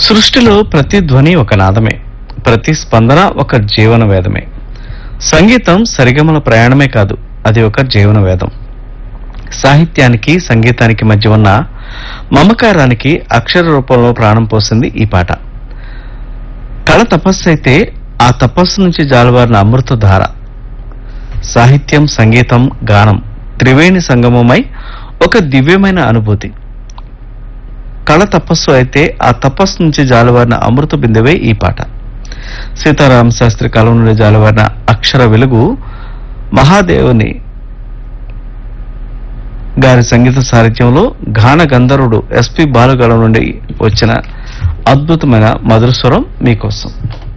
సృష్టిలో ప్రతి ధ్వని ఒక నాదమే ప్రతి స్పందన ఒక జీవన వేదమే సంగీతం సరిగమల ప్రయాణమే కాదు అది ఒక జీవన వేదం సాహిత్యానికి సంగీతానికి మధ్య ఉన్న మమకారానికి అక్షర రూపంలో ప్రాణం పోసింది ఈ పాట కళ తపస్సు అయితే ఆ తపస్సు నుంచి జాలువారిన అమృత ధార సాహిత్యం సంగీతం గానం త్రివేణి సంగమమై ఒక దివ్యమైన అనుభూతి కళ తపస్సు అయితే ఆ తపస్సు నుంచి జాలువారిన అమృత బిందువే ఈ పాట సీతారామ శాస్త్రి కాలం నుండి జాలువారిన అక్షర వెలుగు మహాదేవుని గారి సంగీత సాహిత్యంలో గాన గంధర్వుడు ఎస్పి బాలుగళం నుండి వచ్చిన అద్భుతమైన మధుర స్వరం మీకోసం